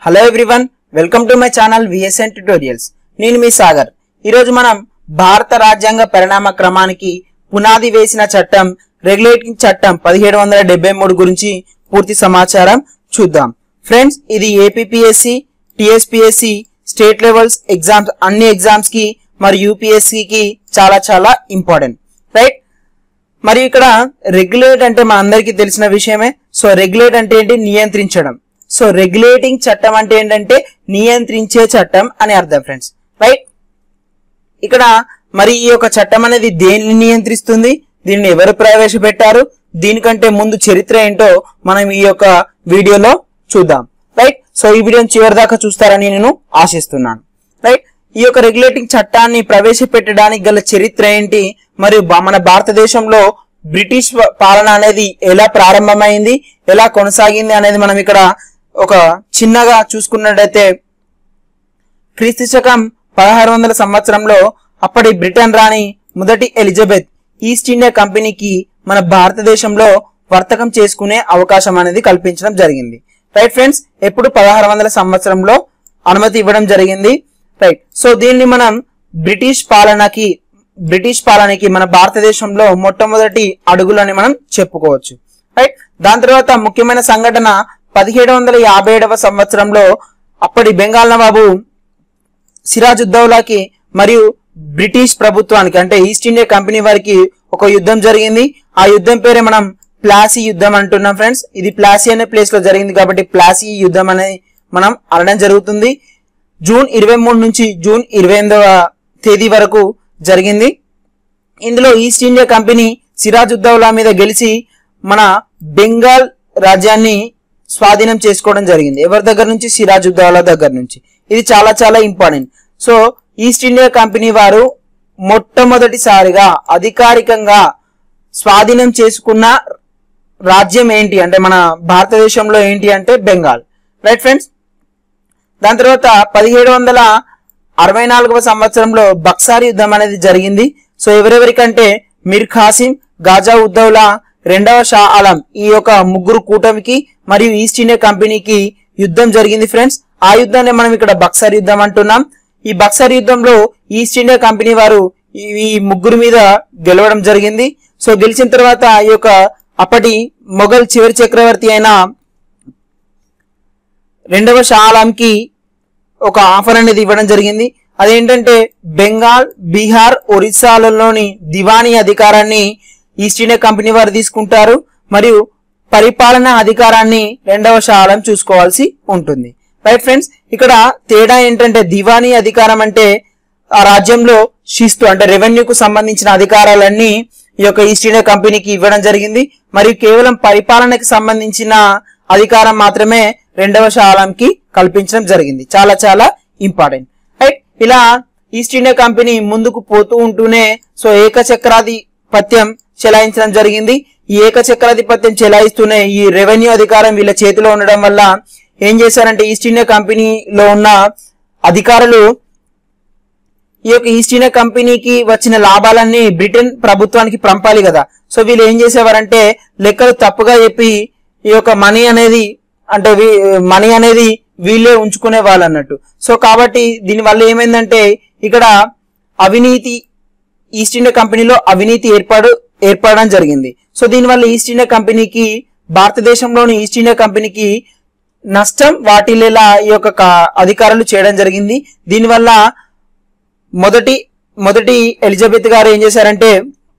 hello everyone welcome to my channel VSN tutorials నేను మీ సాగర్ ఈరోజు మనం భారత రాజ్యాంగ పరిణామ క్రమానికి పునాది వేసిన చట్టం రెగ్యులేటింగ్ చట్టం పదిహేడు వందల డెబ్బై మూడు గురించి పూర్తి సమాచారం చూద్దాం ఫ్రెండ్స్ ఇది APSC TSPSC state levels exams అన్ని ఎగ్జామ్స్ కి మరియు యూపీఎస్సి కి చాలా చాలా ఇంపార్టెంట్ రైట్ మరి ఇక్కడ రెగ్యులేట్ అంటే మన అందరికీ తెలిసిన విషయమే సో రెగ్యులేట్ అంటే ఏంటి నియంత్రించడం సో రెగ్యులేటింగ్ చట్టం అంటే ఏంటంటే నియంత్రించే చట్టం అని అర్థం ఫ్రెండ్స్ రైట్ ఇక్కడ మరి ఈ యొక్క చట్టం అనేది దేనిని నియంత్రిస్తుంది దీన్ని ఎవరు ప్రవేశపెట్టారు దీనికంటే ముందు చరిత్ర ఏంటో మనం ఈ యొక్క వీడియోలో చూద్దాం రైట్ సో ఈ వీడియోని చివరి దాకా చూస్తారని నేను ఆశిస్తున్నాను రైట్ ఈ యొక్క రెగ్యులేటింగ్ చట్టాన్ని ప్రవేశపెట్టడానికి గల చరిత్ర ఏంటి మరియు బా- మన భారతదేశంలో బ్రిటిష్ వ- పాలన అనేది ఎలా ప్రారంభమైంది ఎలా కొనసాగింది అనేది మనం ఇక్కడ ఒక చిన్నగా చూసుకున్నట్టయితే క్రీస్తు శకం పదహారు వందల సంవత్సరంలో అప్పటి బ్రిటన్ రాణి మొదటి ఎలిజబెత్ ఈస్ట్ ఇండియా కంపెనీకి మన భారతదేశంలో వర్తకం చేసుకునే అవకాశం అనేది కల్పించడం జరిగింది రైట్ ఫ్రెండ్స్ ఎప్పుడు పదహారు వందల సంవత్సరంలో అనుమతి ఇవ్వడం జరిగింది రైట్ సో దీన్ని మనం బ్రిటిష్ పాలనకి బ్రిటిష్ పాలనకి మన భారతదేశంలో మొట్టమొదటి అడుగులని మనం చెప్పుకోవచ్చు రైట్ దాని తర్వాత ముఖ్యమైన సంఘటన పదిహేడు వందల యాభై ఏడవ సంవత్సరంలో అప్పటి బెంగాల్ నవాబు సిరాజుద్దౌలాకి మరియు బ్రిటిష్ ప్రభుత్వానికి అంటే ఈస్ట్ ఇండియా కంపెనీ వారికి ఒక యుద్ధం జరిగింది ఆ యుద్ధం పేరే మనం ప్లాసీ యుద్ధం అంటున్నాం ఫ్రెండ్స్ ఇది ప్లాసీ అనే ప్లేస్ లో జరిగింది కాబట్టి ప్లాసీ యుద్ధం అనేది మనం అనడం జరుగుతుంది జూన్ ఇరవై మూడు నుంచి జూన్ ఇరవై ఎనిమిదవ తేదీ వరకు జరిగింది ఇందులో ఈస్ట్ ఇండియా కంపెనీ సిరాజుద్దౌలా మీద గెలిచి మన బెంగాల్ రాజ్యాన్ని స్వాధీనం చేసుకోవడం జరిగింది ఎవరి దగ్గర నుంచి సిరాజుద్దౌలా దగ్గర నుంచి ఇది చాలా చాలా important so east India company వారు మొట్టమొదటిసారిగా అధికారికంగా స్వాధీనం చేసుకున్న రాజ్యం ఏంటి అంటే మన భారతదేశంలో ఏంటి అంటే బెంగాల్ రైట్ ఫ్రెండ్స్ దాని తర్వాత పదిహేడు వందల అరవై నాలుగవ సంవత్సరంలో బక్సార్ యుద్ధం అనేది జరిగింది సో ఎవరెవరికంటే మీర్ ఖాసిం గాజా ఉద్దౌలా రెండవ షా ఆలం ఈ యొక్క ముగ్గురు కూటమికి మరియు ఈస్ట్ ఇండియా కంపెనీకి యుద్ధం జరిగింది ఫ్రెండ్స్ ఆ యుద్ధాన్ని మనం ఇక్కడ బక్సార్ యుద్ధం అంటున్నాం ఈ బక్సార్ యుద్ధంలో ఈస్ట్ ఇండియా కంపెనీ వారు ఈ- ఈ ముగ్గురు మీద గెలవడం జరిగింది సో గెలిచిన తర్వాత ఈ యొక్క అప్పటి మొఘల్ చివరి చక్రవర్తి అయిన రెండవ షా ఆలంకి ఒక ఆఫర్ అనేది ఇవ్వడం జరిగింది అదేంటంటే బెంగాల్ బీహార్ ఒరిస్సాలలోని దివానీ అధికారాన్ని ఈస్ట్ ఇండియా కంపెనీ వారు తీసుకుంటారు మరియు పరిపాలనా అధికారాన్ని రెండవ షా ఆలం చూసుకోవాల్సి ఉంటుంది రైట్ ఫ్రెండ్స్ ఇక్కడ తేడా ఏంటంటే దివానీ అధికారం అంటే ఆ రాజ్యంలో శిస్తు అంటే రెవెన్యూకు సంబంధించిన అధికారాలన్నీ ఈ యొక్క ఈస్ట్ ఇండియా కంపెనీకి ఇవ్వడం జరిగింది మరియు కేవలం పరిపాలనకి సంబంధించిన అధికారం మాత్రమే రెండవ శాలంకి కల్పించడం జరిగింది చాలా చాలా ఇంపార్టెంట్ రైట్ ఇలా ఈస్ట్ ఇండియా కంపెనీ ముందుకు పోతూ ఉంటూనే సో ఏకచక్రాధిపత్యం చెలాయించడం జరిగింది ఈ ఏకచక్రాధిపత్యం చెలాయిస్తూనే ఈ రెవెన్యూ అధికారం వీళ్ళ చేతిలో ఉండడం వల్ల ఏం చేశారంటే ఈస్ట్ ఇండియా కంపెనీలో ఉన్న అధికారులు ఈ యొక్క ఈస్ట్ ఇండియా కంపెనీకి వచ్చిన లాభాలన్నీ బ్రిటన్ ప్రభుత్వానికి పంపాలి కదా సో వీళ్ళు ఏం చేసేవారంటే లెక్కలు తప్పుగా చెప్పి ఈ యొక్క మనీ అనేది అంటే మనీ అనేది వీళ్ళే ఉంచుకునే వాళ్ళు అన్నట్టు సో కాబట్టి దీని వల్ల ఏమైందంటే ఇక్కడ అవినీతి ఈస్ట్ ఇండియా కంపెనీలో అవినీతి ఏర్పాటు ఏర్పడడం జరిగింది సో దీనివల్ల ఈస్ట్ ఇండియా కంపెనీకి భారతదేశంలోని ఈస్ట్ ఇండియా కంపెనీకి నష్టం వాటిల్లేలా ఈ యొక్క క- అధికారులు చేయడం జరిగింది దీనివల్ల మొదటి మొదటి ఎలిజబెత్ గారు ఏం చేశారంటే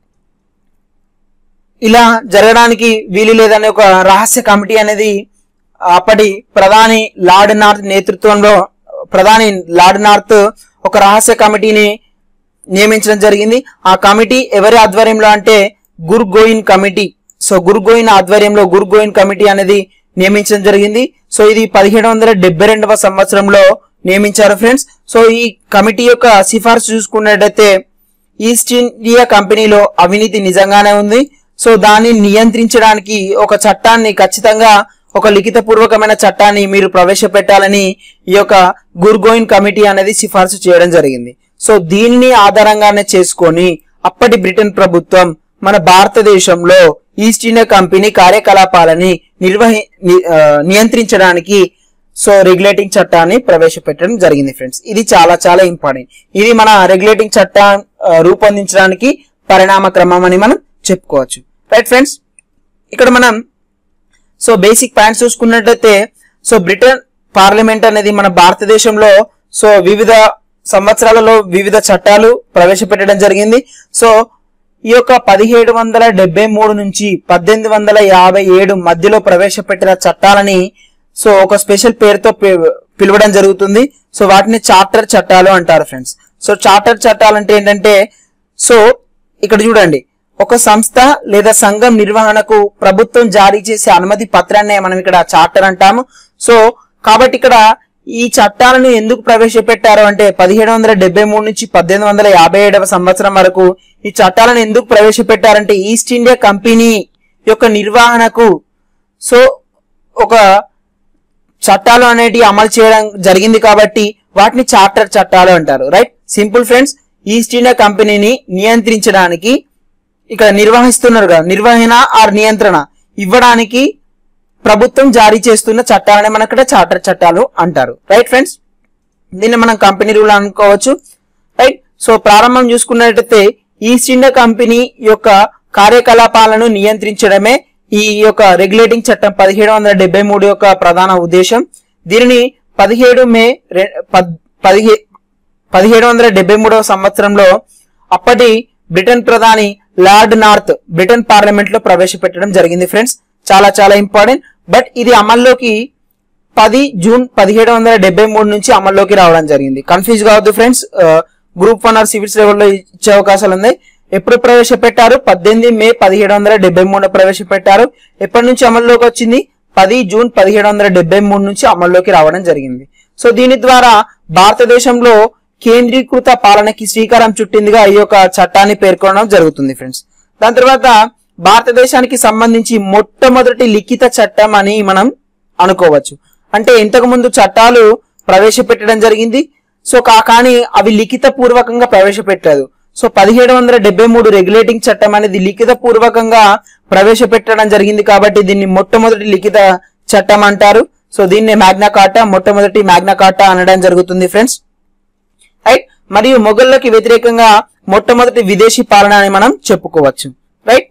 ఇలా జరగడానికి వీలు లేదనే ఒక రహస్య కమిటీ అనేది అప్పటి ప్రధాని లార్డ్ నార్త్ నేతృత్వంలో ప్రధాని లార్డ్ నార్త్ ఒక రహస్య కమిటీని నియమించడం జరిగింది ఆ కమిటీ ఎవరి ఆధ్వర్యంలో అంటే గురు గోయిన్ కమిటీ సో గురు గోయిన్ ఆధ్వర్యంలో గురు గోయిన్ కమిటీ అనేది నియమించడం జరిగింది సో ఇది పదిహేడు వందల డెబ్బై రెండవ సంవత్సరంలో నియమించారు ఫ్రెండ్స్ సో ఈ కమిటీ యొక్క సిఫార్సు చూసుకున్నట్టయితే ఈస్ట్ ఇండియా కంపెనీలో అవినీతి నిజంగానే ఉంది సో దాన్ని నియంత్రించడానికి ఒక చట్టాన్ని ఖచ్చితంగా ఒక లిఖిత పూర్వకమైన చట్టాన్ని మీరు ప్రవేశపెట్టాలని ఈ యొక్క గుర్గోయిన్ కమిటీ అనేది సిఫార్సు చేయడం జరిగింది సో దీనిని ఆధారంగానే చేసుకొని అప్పటి బ్రిటన్ ప్రభుత్వం మన భారతదేశంలో ఈస్ట్ ఇండియా కంపెనీ కార్యకలాపాలని నిర్వహి ని- ఆ, నియంత్రించడానికి సో రెగ్యులేటింగ్ చట్టాన్ని ప్రవేశపెట్టడం జరిగింది ఫ్రెండ్స్ ఇది చాలా చాలా ఇంపార్టెంట్ ఇది మన రెగ్యులేటింగ్ చట్టం ఆ, రూపొందించడానికి పరిణామ క్రమం అని మనం చెప్పుకోవచ్చు రైట్ ఫ్రెండ్స్ ఇక్కడ మనం సో బేసిక్ పాయింట్స్ చూసుకున్నట్లయితే సో బ్రిటన్ పార్లమెంట్ అనేది మన భారతదేశంలో సో వివిధ సంవత్సరాలలో వివిధ చట్టాలు ప్రవేశపెట్టడం జరిగింది సో ఈ యొక్క పదిహేడు వందల డెబ్బై మూడు నుంచి పద్దెనిమిది వందల యాభై ఏడు మధ్యలో ప్రవేశపెట్టిన చట్టాలని సో ఒక స్పెషల్ పేరుతో పి- పిలవడం జరుగుతుంది సో వాటిని చార్టర్ చట్టాలు అంటారు ఫ్రెండ్స్ సో చార్టర్ చట్టాలు అంటే ఏంటంటే సో ఇక్కడ చూడండి ఒక సంస్థ లేదా సంఘం నిర్వహణకు ప్రభుత్వం జారీ చేసే అనుమతి పత్రాన్నే మనం ఇక్కడ చార్టర్ అంటాము సో కాబట్టి ఇక్కడ ఈ చట్టాలను ఎందుకు ప్రవేశపెట్టారు అంటే పదిహేడు వందల డెబ్బై మూడు నుంచి పద్దెనిమిది వందల యాభై ఏడవ సంవత్సరం వరకు ఈ చట్టాలను ఎందుకు ప్రవేశపెట్టారంటే ఈస్ట్ ఇండియా కంపెనీ యొక్క నిర్వహణకు సో ఒక చట్టాలు అనేటివి అమలు చేయడం జరిగింది కాబట్టి వాటిని చార్టర్ చట్టాలు అంటారు right simple friends east India కంపెనీని నియంత్రించడానికి ఇక్కడ నిర్వహిస్తున్నారు కదా నిర్వహణ ఆర్ నియంత్రణ ఇవ్వడానికి ప్రభుత్వం జారీ చేస్తున్న చట్టాలని మనం ఇక్కడ చార్టర్ చట్టాలు అంటారు రైట్ ఫ్రెండ్స్ దీన్ని మనం కంపెనీ రూల్ అనుకోవచ్చు రైట్ సో ప్రారంభం చూసుకున్నట్లయితే ఈస్ట్ ఇండియా కంపెనీ యొక్క కార్యకలాపాలను నియంత్రించడమే ఈ యొక్క రెగ్యులేటింగ్ చట్టం పదిహేడు వందల డెబ్బై మూడు యొక్క ప్రధాన ఉద్దేశం దీనిని పదిహేడు మే రె- పద్- పదిహే పదిహేడు వందల డెబ్బై మూడవ సంవత్సరంలో అప్పటి బ్రిటన్ ప్రధాని లార్డ్ నార్త్ బ్రిటన్ పార్లమెంట్ లో ప్రవేశపెట్టడం జరిగింది ఫ్రెండ్స్ చాలా చాలా ఇంపార్టెంట్ బట్ ఇది అమల్లోకి పది జూన్ పదిహేడు వందల డెబ్బై మూడు నుంచి అమల్లోకి రావడం జరిగింది కన్ఫ్యూజ్ కావద్దు friends group one or civils లెవెల్లో ఇచ్చే అవకాశాలు ఉన్నాయి ఎప్పుడు ప్రవేశపెట్టారు పద్దెనిమిది మే పదిహేడు వందల డెబ్బై మూడు ప్రవేశపెట్టారు ఎప్పటి నుంచి అమల్లోకి వచ్చింది పది జూన్ పదిహేడు వందల డెబ్బై మూడు నుంచి అమల్లోకి రావడం జరిగింది సో దీని ద్వారా భారతదేశంలో కేంద్రీకృత పాలనకి శ్రీకారం చుట్టిందిగా ఈ యొక్క చట్టాన్ని పేర్కొనడం జరుగుతుంది ఫ్రెండ్స్ దాని తర్వాత భారతదేశానికి సంబంధించి మొట్టమొదటి లిఖిత చట్టం అని మనం అనుకోవచ్చు అంటే ఇంతకు ముందు చట్టాలు ప్రవేశపెట్టడం జరిగింది సో కా కానీ అవి లిఖిత పూర్వకంగా ప్రవేశపెట్టలేదు సో పదిహేడు వందల డెబ్బై మూడు రెగ్యులేటింగ్ చట్టం అనేది లిఖిత పూర్వకంగా ప్రవేశపెట్టడం జరిగింది కాబట్టి దీన్ని మొట్టమొదటి లిఖిత చట్టం అంటారు సో దీన్ని మ్యాగ్నా కార్టా మొట్టమొదటి మ్యాగ్నా కార్టా అనడం జరుగుతుంది ఫ్రెండ్స్ రైట్ మరియు మొఘళ్ళకి వ్యతిరేకంగా మొట్టమొదటి విదేశీ పాలన అని మనం చెప్పుకోవచ్చు రైట్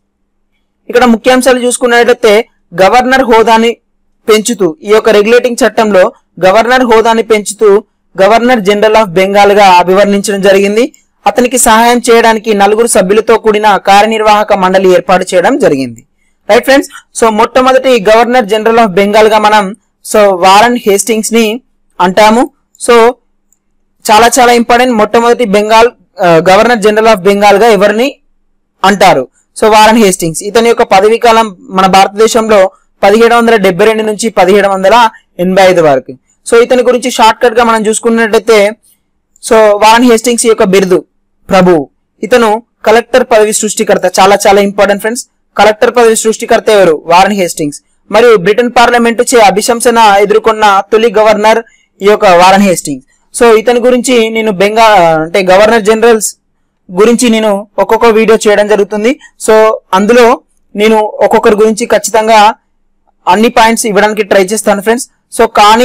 ఇక్కడ ముఖ్యాంశాలు చూసుకున్నట్లయితే గవర్నర్ హోదాని పెంచుతూ ఈ యొక్క రెగ్యులేటింగ్ చట్టంలో గవర్నర్ హోదాని పెంచుతూ గవర్నర్ జనరల్ ఆఫ్ బెంగాల్ గా అభివర్ణించడం జరిగింది అతనికి సహాయం చేయడానికి నలుగురు సభ్యులతో కూడిన కార్యనిర్వాహక మండలి ఏర్పాటు చేయడం జరిగింది రైట్ ఫ్రెండ్స్ సో మొట్టమొదటి గవర్నర్ జనరల్ ఆఫ్ బెంగాల్ గా మనం సో వారన్ హేస్టింగ్స్ ని అంటాము సో చాలా చాలా ఇంపార్టెంట్ మొట్టమొదటి బెంగాల్ ఆ, గవర్నర్ జనరల్ ఆఫ్ బెంగాల్ గా ఎవరిని అంటారు సో వారన్ హేస్టింగ్స్ ఇతని యొక్క పదవీ కాలం మన భారతదేశంలో పదిహేడు వందల డెబ్బై రెండు నుంచి పదిహేడు వందల ఎనభై ఐదు వరకు సో ఇతని గురించి షార్ట్ కట్ గా మనం చూసుకున్నట్లయితే సో వారన్ హేస్టింగ్స్ యొక్క బిరుదు ప్రభు ఇతను కలెక్టర్ పదవి సృష్టికర్త చాలా చాలా ఇంపార్టెంట్ ఫ్రెండ్స్ కలెక్టర్ పదవి సృష్టికర్త ఎవరు వారన్ హేస్టింగ్స్ మరియు బ్రిటన్ పార్లమెంట్ చే అభిశంసన ఎదుర్కొన్న తొలి గవర్నర్ ఈ యొక్క వారన్ హేస్టింగ్స్ సో ఇతని గురించి నేను బెంగా అంటే గవర్నర్ జనరల్స్ గురించి నేను ఒక్కొక్క వీడియో చేయడం జరుగుతుంది సో అందులో నేను ఒక్కొక్కరి గురించి ఖచ్చితంగా అన్ని పాయింట్స్ ఇవ్వడానికి ట్రై చేస్తాను ఫ్రెండ్స్ సో కానీ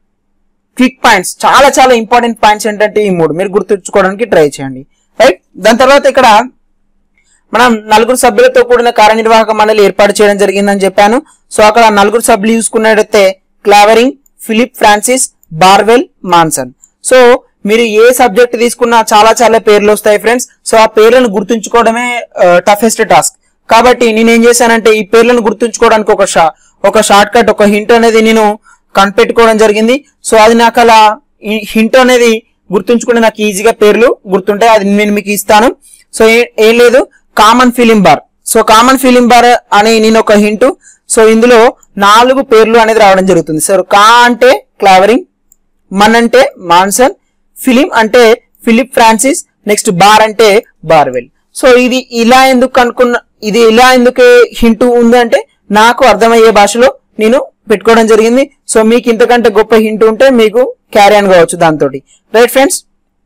క్విక్ పాయింట్స్ చాలా చాలా ఇంపార్టెంట్ పాయింట్స్ ఏంటంటే ఈ మూడు మీరు గుర్తుంచుకోవడానికి ట్రై చేయండి రైట్ దాని తర్వాత ఇక్కడ మనం నలుగురు సభ్యులతో కూడిన కార్యనిర్వాహక మండలి ఏర్పాటు చేయడం జరిగిందని చెప్పాను సో అక్కడ నలుగురు సభ్యులు చూసుకున్నట్టయితే Clavering Philip Francis Barwell Monson so మీరు ఏ సబ్జెక్ట్ తీసుకున్నా చాలా చాలా పేర్లు వస్తాయి ఫ్రెండ్స్ సో ఆ పేర్లను గుర్తుంచుకోవడమే టఫెస్ట్ టాస్క్ కాబట్టి నేను ఏం చేశానంటే ఈ పేర్లను గుర్తుంచుకోవడానికి ఒక షా ఒక షార్ట్ కట్ ఒక హింట్ అనేది నేను కనిపెట్టుకోవడం జరిగింది సో అది నాకు అలా హింట్ అనేది గుర్తుంచుకుంటే నాకు ఈజీగా పేర్లు గుర్తుంటాయి అది నేను మీకు ఇస్తాను సో ఏ- ఏం లేదు common film bar so common film bar అని నేను ఒక హింట్ సో ఇందులో నాలుగు పేర్లు అనేది రావడం జరుగుతుంది సో కా అంటే క్లావరింగ్ మన్ అంటే మాన్సన్ ఫిలిం అంటే ఫిలిప్ ఫ్రాన్సిస్ నెక్స్ట్ బార్ అంటే బార్వెల్ సో ఇది ఇలా ఎందుకు అనుకున్న ఇది ఇలా ఎందుకు హింట్ ఉంది అంటే నాకు అర్థమయ్యే భాషలో నేను పెట్టుకోవడం జరిగింది సో మీకు ఇంతకంటే గొప్ప హింట్ ఉంటే మీకు క్యారీ ఆన్ కావచ్చు దాంతో right friends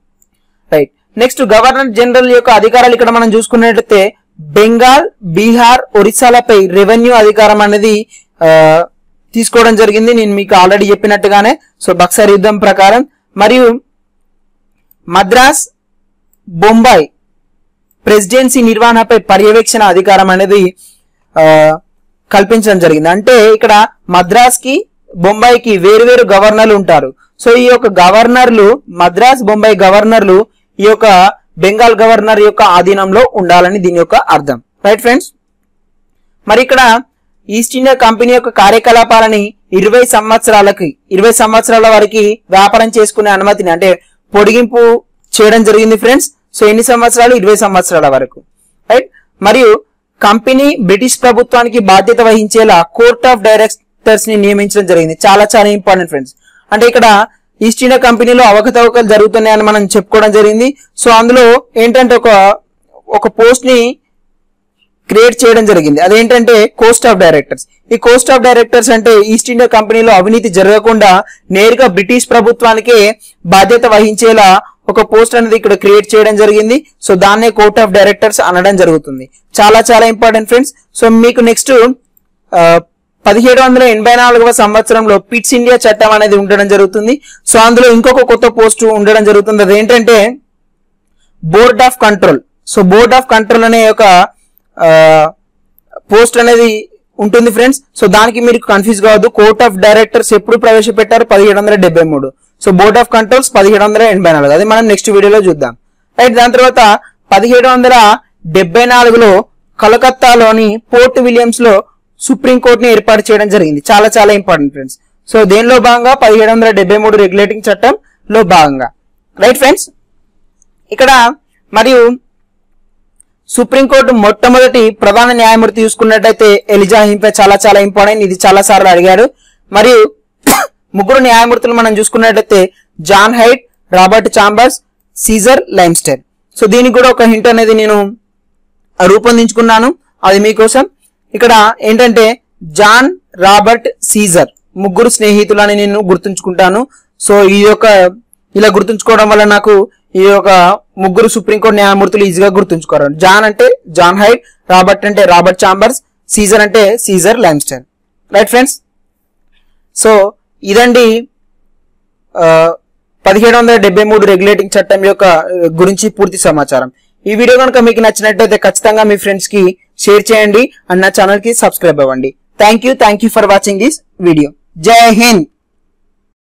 right next governor general యొక్క అధికారాలు ఇక్కడ మనం చూసుకున్నట్లయితే బెంగాల్ బీహార్ ఒరిస్సాలపై రెవెన్యూ అధికారం అనేది ఆ, తీసుకోవడం జరిగింది నేను మీకు ఆల్రెడీ చెప్పినట్టుగానే సో బక్సర్ యుద్ధం ప్రకారం మరియు మద్రాస్ బొంబాయి ప్రెసిడెన్సీ నిర్వహణపై పర్యవేక్షణ అధికారం అనేది ఆ, కల్పించడం జరిగింది అంటే ఇక్కడ మద్రాస్ కి బొంబాయికి వేరు వేరు గవర్నర్లు ఉంటారు సో ఈ యొక్క గవర్నర్లు మద్రాస్ బొంబాయి గవర్నర్లు ఈ యొక్క బెంగాల్ గవర్నర్ యొక్క ఆధీనంలో ఉండాలని దీని యొక్క అర్థం రైట్ ఫ్రెండ్స్ మరి ఇక్కడ ఈస్ట్ ఇండియా కంపెనీ యొక్క కార్యకలాపాలని ఇరవై సంవత్సరాలకి ఇరవై సంవత్సరాల వరకు వ్యాపారం చేసుకునే అనుమతిని అంటే పొడిగింపు చేయడం జరిగింది ఫ్రెండ్స్ సో ఎన్ని సంవత్సరాలు ఇరవై సంవత్సరాల వరకు రైట్ మరియు కంపెనీ బ్రిటిష్ ప్రభుత్వానికి బాధ్యత వహించేలా కోర్ట్ ఆఫ్ డైరెక్టర్స్ ని నియమించడం జరిగింది చాలా చాలా ఇంపార్టెంట్ ఫ్రెండ్స్ అంటే ఇక్కడ ఈస్ట్ ఇండియా కంపెనీలో అవకతవకలు జరుగుతున్నాయని మనం చెప్పుకోవడం జరిగింది సో అందులో ఏంటంటే ఒక ఒక పోస్ట్ ని క్రియేట్ చేయడం జరిగింది అదేంటంటే కోస్ట్ ఆఫ్ డైరెక్టర్స్ ఈ కోస్ట్ ఆఫ్ డైరెక్టర్స్ అంటే ఈస్ట్ ఇండియా కంపెనీలో అవినీతి జరగకుండా నేరుగా బ్రిటిష్ ప్రభుత్వానికే బాధ్యత వహించేలా ఒక పోస్ట్ అనేది ఇక్కడ క్రియేట్ చేయడం జరిగింది సో దాన్నే కోర్ట్ ఆఫ్ డైరెక్టర్స్ అనడం జరుగుతుంది చాలా చాలా ఇంపార్టెంట్ ఫ్రెండ్స్ సో మీకు నెక్స్ట్ పదిహేడు వందల ఎనభై నాలుగవ సంవత్సరంలో పిట్స్ ఇండియా చట్టం అనేది ఉండడం జరుగుతుంది సో అందులో ఇంకొక కొత్త పోస్ట్ ఉండడం జరుగుతుంది అదేంటంటే board of control so board of control అనే ఒక పోస్ట్ అనేది ఉంటుంది ఫ్రెండ్స్ సో దానికి మీరు కన్ఫ్యూజ్ కావద్దు కోర్ట్ ఆఫ్ డైరెక్టర్స్ ఎప్పుడు ప్రవేశపెట్టారు పదిహేడు వందల డెబ్బై మూడు సో బోర్డ్ ఆఫ్ కంట్రోల్స్ పదిహేడు వందల ఎనభై నాలుగు అది మనం నెక్స్ట్ వీడియోలో చూద్దాం రైట్ దాని తర్వాత పదిహేడు వందల డెబ్బై నాలుగులో కలకత్తాలోని పోర్ట్ విలియమ్స్ లో సుప్రీం కోర్టుని ఏర్పాటు చేయడం జరిగింది చాలా చాలా ఇంపార్టెంట్ ఫ్రెండ్స్ సో దేనిలో భాగంగా పదిహేడు వందల డెబ్బై మూడు రెగ్యులేటింగ్ చట్టం లో భాగంగా రైట్ ఫ్రెండ్స్ ఇక్కడ మరియు సుప్రీంకోర్టు మొట్టమొదటి ప్రధాన న్యాయమూర్తి చూసుకున్నట్టయితే ఎలిజా హింపే చాలా చాలా ఇంపార్టెంట్ ఇది చాలా సార్లు అడిగారు మరియు ముగ్గురు న్యాయమూర్తులు మనం చూసుకున్నట్టయితే John Hyde Robert Chambers Caesar Lemaistre so దీనికి కూడా ఒక హింట్ అనేది నేను రూపొందించుకున్నాను అది మీకోసం ఇక్కడ ఏంటంటే జాన్ రాబర్ట్ సీజర్ ముగ్గురు స్నేహితులని నేను గుర్తుంచుకుంటాను సో ఈ యొక్క ఇలా గుర్తుంచుకోవడం వల్ల నాకు ఈ యొక్క ముగ్గురు సుప్రీంకోర్టు న్యాయమూర్తులు ఈజీగా గుర్తుంచుకోరు జాన్ అంటే జాన్ హైడ్ రాబర్ట్ అంటే రాబర్ట్ చాంబర్స్ సీజర్ అంటే Caesar Lemaistre right friends so ఇదండి పదిహేడు వందల డెబ్బై మూడు రెగ్యులేటింగ్ చట్టం యొక్క ఆ, గురించి పూర్తి సమాచారం ఈ వీడియో కనుక మీకు నచ్చినట్లయితే ఖచ్చితంగా మీ ఫ్రెండ్స్ కి షేర్ చేయండి అండ్ నా ఛానల్ కి సబ్స్క్రైబ్ అవ్వండి thank you thank you for watching this video జై హింద్